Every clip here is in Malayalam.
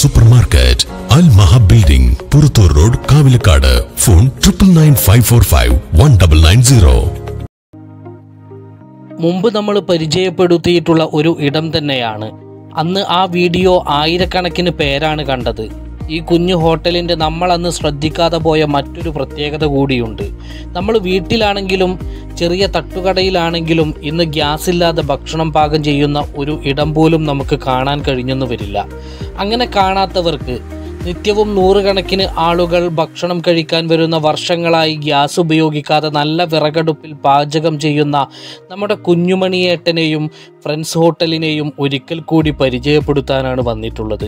super market Al Maha building Purathur road Kavilakkad phone triple nine five four five one double nine zero മുമ്പ് നമ്മൾ പരിചയപ്പെടുത്തിയിട്ടുള്ള ഒരു ഇടം തന്നെയാണ് അന്ന് ആ വീഡിയോ ആയിരക്കണക്കിന് പേരാണ് കണ്ടത് ഈ കുഞ്ഞു ഹോട്ടലിൻ്റെ നമ്മൾ അന്ന് ശ്രദ്ധിക്കാതെ പോയ മറ്റൊരു പ്രത്യേകത കൂടിയുണ്ട് നമ്മൾ വീട്ടിലാണെങ്കിലും ചെറിയ തട്ടുകടയിലാണെങ്കിലും ഇന്ന് ഗ്യാസ് ഇല്ലാതെ ഭക്ഷണം പാകം ചെയ്യുന്ന ഒരു ഇടം പോലും നമുക്ക് കാണാൻ കഴിഞ്ഞെന്ന് വരില്ല അങ്ങനെ കാണാത്തവർക്ക് നിത്യവും നൂറുകണക്കിന് ആളുകൾ ഭക്ഷണം കഴിക്കാൻ വരുന്ന വർഷങ്ങളായി ഗ്യാസ് ഉപയോഗിക്കാതെ നല്ല വിറകടുപ്പിൽ പാചകം ചെയ്യുന്ന നമ്മുടെ കുഞ്ഞുമണിയേട്ടനെയും ഫ്രണ്ട്സ് ഹോട്ടലിനെയും ഒരിക്കൽ കൂടി പരിചയപ്പെടുത്താനാണ് വന്നിട്ടുള്ളത്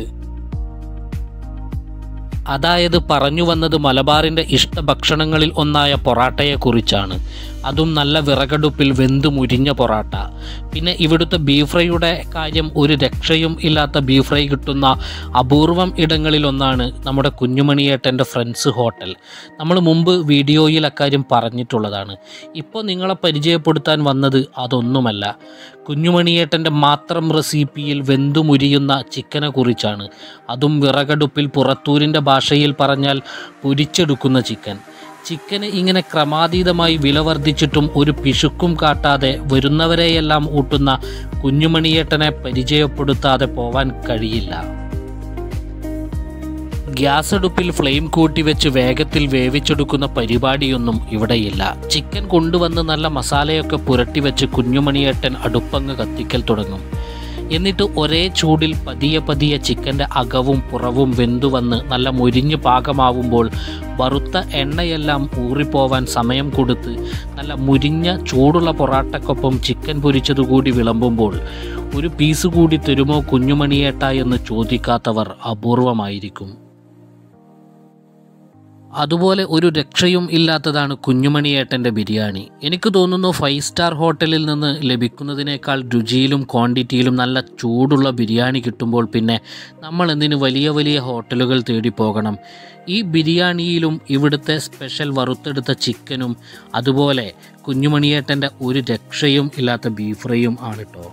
അതായത് പറഞ്ഞു വന്നത് മലബാറിൻ്റെ ഇഷ്ട ഭക്ഷണങ്ങളിൽ ഒന്നായ പൊറാട്ടയെക്കുറിച്ചാണ് അതും നല്ല വിറകടുപ്പിൽ വെന്ത് മുരിഞ്ഞ പൊറാട്ട പിന്നെ ഇവിടുത്തെ ബീഫ് ഫ്രൈയുടെ കാര്യം ഒരു രക്ഷയും ഇല്ലാത്ത ബീഫ് ഫ്രൈ കിട്ടുന്ന അപൂർവം ഇടങ്ങളിലൊന്നാണ് നമ്മുടെ കുഞ്ഞുമണിയേട്ടൻ്റെ ഫ്രണ്ട്സ് ഹോട്ടൽ നമ്മൾ മുമ്പ് വീഡിയോയിൽ അക്കാര്യം പറഞ്ഞിട്ടുള്ളതാണ് ഇപ്പോൾ നിങ്ങളെ പരിചയപ്പെടുത്താൻ വന്നത് അതൊന്നുമല്ല കുഞ്ഞുമണിയേട്ടൻ്റെ മാത്രം റെസിപ്പിയിൽ വെന്തു മുരിയുന്ന ചിക്കനെ കുറിച്ചാണ് അതും വിറകടുപ്പിൽ പുറത്തൂരിൻ്റെ ഭാഷയിൽ പറഞ്ഞാൽ പൊരിച്ചെടുക്കുന്ന ചിക്കൻ ചിക്കന് ഇങ്ങനെ ക്രമാതീതമായി വില വർദ്ധിച്ചിട്ടും ഒരു പിശുക്കും കാട്ടാതെ വരുന്നവരെയെല്ലാം ഊട്ടുന്ന കുഞ്ഞുമണിയേട്ടനെ പരിചയപ്പെടുത്താതെ പോവാൻ കഴിയില്ല ഗ്യാസ് അടുപ്പിൽ ഫ്ലെയിം കൂട്ടി വെച്ച് വേഗത്തിൽ വേവിച്ചെടുക്കുന്ന പരിപാടിയൊന്നും ഇവിടെയില്ല ചിക്കൻ കൊണ്ടുവന്ന് നല്ല മസാലയൊക്കെ പുരട്ടി വെച്ച് കുഞ്ഞുമണിയേട്ടൻ അടുപ്പങ്ങ് കത്തിക്കൽ തുടങ്ങും എന്നിട്ട് ഒരേ ചൂടിൽ പതിയെ പതിയെ ചിക്കൻ്റെ അകവും പുറവും വെന്തുവന്ന് നല്ല മുരിഞ്ഞ് പാകമാവുമ്പോൾ വറുത്ത എണ്ണയെല്ലാം ഊറിപ്പോവാൻ സമയം കൊടുത്ത് നല്ല മുരിഞ്ഞ ചൂടുള്ള പൊറാട്ടക്കൊപ്പം ചിക്കൻ പൊരിച്ചതുകൂടി വിളമ്പുമ്പോൾ ഒരു പീസ് കൂടി തരുമോ കുഞ്ഞുമണിയേട്ട എന്ന് ചോദിക്കാത്തവർ അപൂർവമായിരിക്കും അതുപോലെ ഒരു രക്ഷയും ഇല്ലാത്തതാണ് കുഞ്ഞുമണിയേട്ടൻ്റെ ബിരിയാണി എനിക്ക് തോന്നുന്നു ഫൈവ് സ്റ്റാർ ഹോട്ടലിൽ നിന്ന് ലഭിക്കുന്നതിനേക്കാൾ രുചിയിലും ക്വാണ്ടിറ്റിയിലും നല്ല ചൂടുള്ള ബിരിയാണി കിട്ടുമ്പോൾ പിന്നെ നമ്മൾ എന്തിന് വലിയ വലിയ ഹോട്ടലുകൾ തേടി പോകണം ഈ ബിരിയാണിയിലും ഇവിടുത്തെ സ്പെഷ്യൽ വറുത്തെടുത്ത ചിക്കനും അതുപോലെ കുഞ്ഞുമണിയേട്ടൻ്റെ ഒരു രക്ഷയും ഇല്ലാത്ത ബീഫ് ഫ്രൈയും ആണ് കേട്ടോ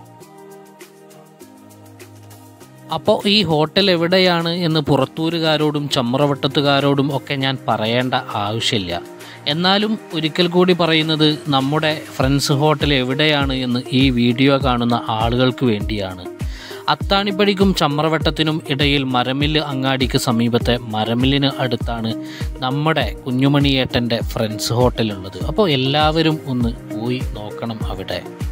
അപ്പോൾ ഈ ഹോട്ടൽ എവിടെയാണ് എന്ന് പുറത്തൂരുകാരോടും ചമ്രവട്ടത്തുകാരോടും ഒക്കെ ഞാൻ പറയേണ്ട ആവശ്യമില്ല എന്നാലും ഒരിക്കൽ കൂടി പറയുന്നത് നമ്മുടെ ഫ്രണ്ട്സ് ഹോട്ടൽ എവിടെയാണ് എന്ന് ഈ വീഡിയോ കാണുന്ന ആളുകൾക്ക് വേണ്ടിയാണ് അത്താണിപ്പടിക്കും ചമ്രവട്ടത്തിനും ഇടയിൽ മരമില്ല് അങ്ങാടിക്ക് സമീപത്തെ മരമില്ലിന് അടുത്താണ് നമ്മുടെ കുഞ്ഞുമണിയേട്ടൻ്റെ ഫ്രണ്ട്സ് ഹോട്ടലുള്ളത് അപ്പോൾ എല്ലാവരും ഒന്ന് പോയി നോക്കണം അവിടെ